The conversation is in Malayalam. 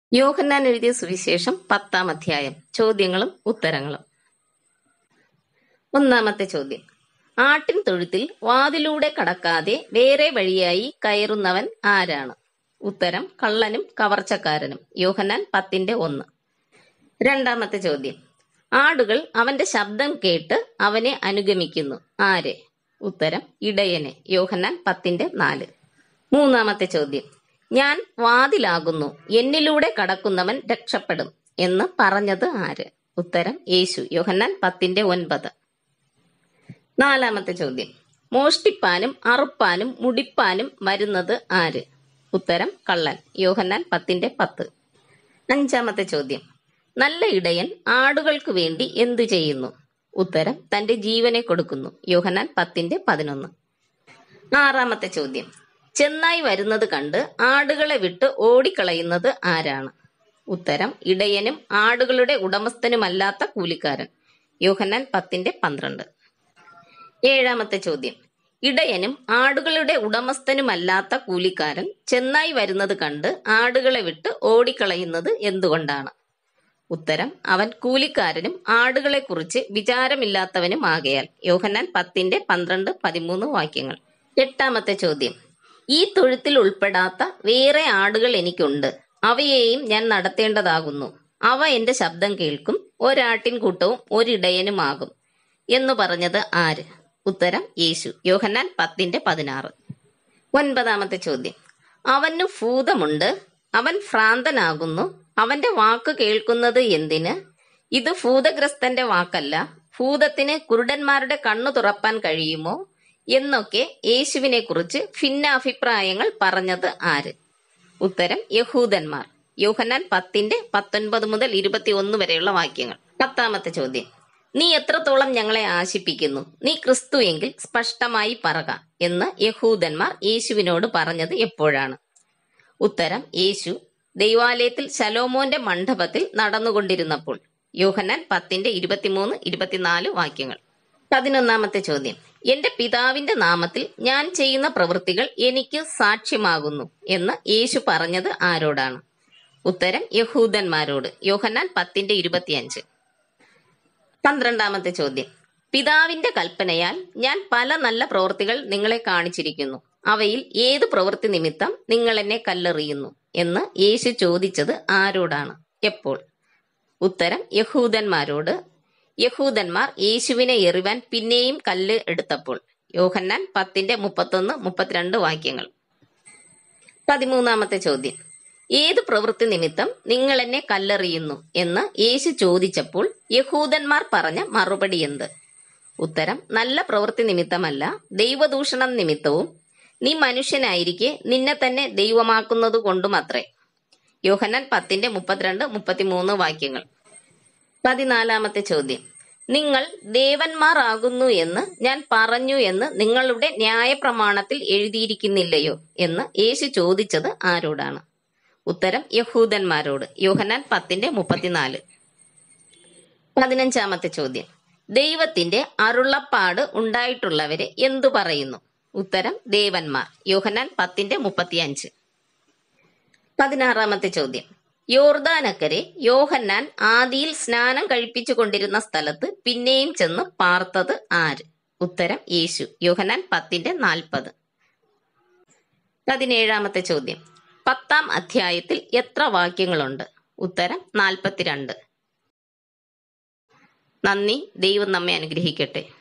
യോഹന്നാൻ എഴുതിയ സുവിശേഷം പത്താം അധ്യായം ചോദ്യങ്ങളും ഉത്തരങ്ങളും ഒന്നാമത്തെ ചോദ്യം ആട്ടിൻ തൊഴുത്തിൽ വാതിലൂടെ കടക്കാതെ വേറെ വഴിയായി കയറുന്നവൻ ആരാണ് ഉത്തരം കള്ളനും കവർച്ചക്കാരനും യോഹന്നാൻ പത്തിന്റെ ഒന്ന് രണ്ടാമത്തെ ചോദ്യം ആടുകൾ അവന്റെ ശബ്ദം കേട്ട് അവനെ അനുഗമിക്കുന്നു ആരെ ഉത്തരം ഇടയനെ യോഹന്നാൻ പത്തിന്റെ നാല് മൂന്നാമത്തെ ചോദ്യം ഞാൻ വാതിലാകുന്നു എന്നിലൂടെ കടക്കുന്നവൻ രക്ഷപ്പെടും എന്ന് പറഞ്ഞത് ആര് ഉത്തരം യേശു യോഹന്നാൻ പത്തിന്റെ ഒൻപത് നാലാമത്തെ ചോദ്യം മോഷ്ടിപ്പാനും അറുപ്പാനും മുടിപ്പാനും വരുന്നത് ആര് ഉത്തരം കള്ളൻ യോഹന്നാൻ പത്തിന്റെ പത്ത് അഞ്ചാമത്തെ ചോദ്യം നല്ല ഇടയൻ ആടുകൾക്ക് വേണ്ടി എന്തു ചെയ്യുന്നു ഉത്തരം തന്റെ ജീവനെ കൊടുക്കുന്നു യോഹന്നാൻ പത്തിന്റെ പതിനൊന്ന് ആറാമത്തെ ചോദ്യം ചെന്നായി വരുന്നത് കണ്ട് ആടുകളെ വിട്ട് ഓടിക്കളയുന്നത് ആരാണ് ഉത്തരം ഇടയനും ആടുകളുടെ ഉടമസ്ഥനുമല്ലാത്ത കൂലിക്കാരൻ യോഹന്നാൻ പത്തിന്റെ പന്ത്രണ്ട് ഏഴാമത്തെ ചോദ്യം ഇടയനും ആടുകളുടെ ഉടമസ്ഥനുമല്ലാത്ത കൂലിക്കാരൻ ചെന്നായി വരുന്നത് കണ്ട് ആടുകളെ വിട്ട് ഓടിക്കളയുന്നത് എന്തുകൊണ്ടാണ് ഉത്തരം അവൻ കൂലിക്കാരനും ആടുകളെക്കുറിച്ച് വിചാരമില്ലാത്തവനും ആകയാൽ യോഹന്നാൻ പത്തിന്റെ പന്ത്രണ്ട് പതിമൂന്ന് വാക്യങ്ങൾ എട്ടാമത്തെ ചോദ്യം ഈ തൊഴുത്തിൽ ഉൾപ്പെടാത്ത വേറെ ആടുകൾ എനിക്കുണ്ട് അവയെയും ഞാൻ നടത്തേണ്ടതാകുന്നു അവ എന്റെ ശബ്ദം കേൾക്കും ഒരാട്ടിൻ കൂട്ടവും ഒരിടയനുമാകും എന്നു പറഞ്ഞത് ആര് ഉത്തരം യേശു യോഹന്നാൻ പത്തിന്റെ പതിനാറ് ഒൻപതാമത്തെ ചോദ്യം അവന് ഭൂതമുണ്ട് അവൻ ഭ്രാന്തനാകുന്നു അവന്റെ വാക്ക് കേൾക്കുന്നത് എന്തിന് ഇത് ഭൂതഗ്രസ്തന്റെ വാക്കല്ല ഭൂതത്തിന് കുരുടന്മാരുടെ കണ്ണു തുറപ്പാൻ കഴിയുമോ എന്നൊക്കെ യേശുവിനെ കുറിച്ച് ഭിന്നാഭിപ്രായങ്ങൾ പറഞ്ഞത് ആര് ഉത്തരം യഹൂദന്മാർ യോഹന്നാൻ പത്തിന്റെ പത്തൊൻപത് മുതൽ ഇരുപത്തി ഒന്ന് വരെയുള്ള വാക്യങ്ങൾ പത്താമത്തെ ചോദ്യം നീ എത്രത്തോളം ഞങ്ങളെ ആശിപ്പിക്കുന്നു നീ ക്രിസ്തു എങ്കിൽ സ്പഷ്ടമായി പറക എന്ന് യഹൂദന്മാർ യേശുവിനോട് പറഞ്ഞത് എപ്പോഴാണ് ഉത്തരം യേശു ദൈവാലയത്തിൽ ശലോമോന്റെ മണ്ഡപത്തിൽ നടന്നുകൊണ്ടിരുന്നപ്പോൾ യോഹന്നാൻ പത്തിന്റെ ഇരുപത്തിമൂന്ന് ഇരുപത്തിനാല് വാക്യങ്ങൾ പതിനൊന്നാമത്തെ ചോദ്യം എന്റെ പിതാവിന്റെ നാമത്തിൽ ഞാൻ ചെയ്യുന്ന പ്രവൃത്തികൾ എനിക്ക് സാക്ഷ്യമാകുന്നു എന്ന് യേശു പറഞ്ഞത് ആരോടാണ് ഉത്തരം യഹൂദന്മാരോട് യോഹന്നാൻ പത്തിന്റെ ഇരുപത്തിയഞ്ച് പന്ത്രണ്ടാമത്തെ ചോദ്യം പിതാവിന്റെ കൽപ്പനയാൽ ഞാൻ പല നല്ല പ്രവൃത്തികൾ നിങ്ങളെ കാണിച്ചിരിക്കുന്നു അവയിൽ ഏത് പ്രവൃത്തി നിമിത്തം നിങ്ങൾ എന്നെ കല്ലെറിയുന്നു എന്ന് യേശു ചോദിച്ചത് ആരോടാണ് എപ്പോൾ ഉത്തരം യഹൂദന്മാരോട് യഹൂദന്മാർ യേശുവിനെ എറിവാൻ പിന്നെയും കല്ല് എടുത്തപ്പോൾ യോഹന്നാൻ പത്തിന്റെ മുപ്പത്തൊന്ന് മുപ്പത്തിരണ്ട് വാക്യങ്ങൾ പതിമൂന്നാമത്തെ ചോദ്യം ഏത് പ്രവൃത്തി നിമിത്തം നിങ്ങൾ എന്നെ കല്ലെറിയുന്നു എന്ന് യേശു ചോദിച്ചപ്പോൾ യഹൂദന്മാർ പറഞ്ഞ മറുപടി എന്ത് ഉത്തരം നല്ല പ്രവൃത്തി നിമിത്തമല്ല ദൈവദൂഷണം നിമിത്തവും നീ മനുഷ്യനായിരിക്കെ നിന്നെ തന്നെ ദൈവമാക്കുന്നത് കൊണ്ടുമത്രേ യോഹന്നാൻ പത്തിന്റെ മുപ്പത്തിരണ്ട് മുപ്പത്തിമൂന്ന് വാക്യങ്ങൾ പതിനാലാമത്തെ ചോദ്യം നിങ്ങൾ ദേവന്മാർ ആകുന്നു എന്ന് ഞാൻ പറഞ്ഞു എന്ന് നിങ്ങളുടെ ന്യായപ്രമാണത്തിൽ എഴുതിയിരിക്കുന്നില്ലയോ എന്ന് യേശു ചോദിച്ചത് ആരോടാണ് ഉത്തരം യഹൂദന്മാരോട് യോഹന്നാൻ പത്തിന്റെ മുപ്പത്തിനാല് പതിനഞ്ചാമത്തെ ചോദ്യം ദൈവത്തിന്റെ അരുളപ്പാട് ഉണ്ടായിട്ടുള്ളവരെ എന്തു പറയുന്നു ഉത്തരം ദേവന്മാർ യോഹന്നാൻ പത്തിന്റെ മുപ്പത്തിയഞ്ച് പതിനാറാമത്തെ ചോദ്യം യോർദാനക്കരെ യോഹന്നാൻ ആദിയിൽ സ്നാനം കഴിപ്പിച്ചു കൊണ്ടിരുന്ന സ്ഥലത്ത് പിന്നെയും ചെന്ന് പാർത്തത് ആര് ഉത്തരം യേശു യോഹന്നാൻ പത്തിന്റെ നാൽപ്പത് പതിനേഴാമത്തെ ചോദ്യം പത്താം അധ്യായത്തിൽ എത്ര വാക്യങ്ങളുണ്ട് ഉത്തരം നാൽപ്പത്തിരണ്ട് നന്ദി ദൈവം നമ്മെ അനുഗ്രഹിക്കട്ടെ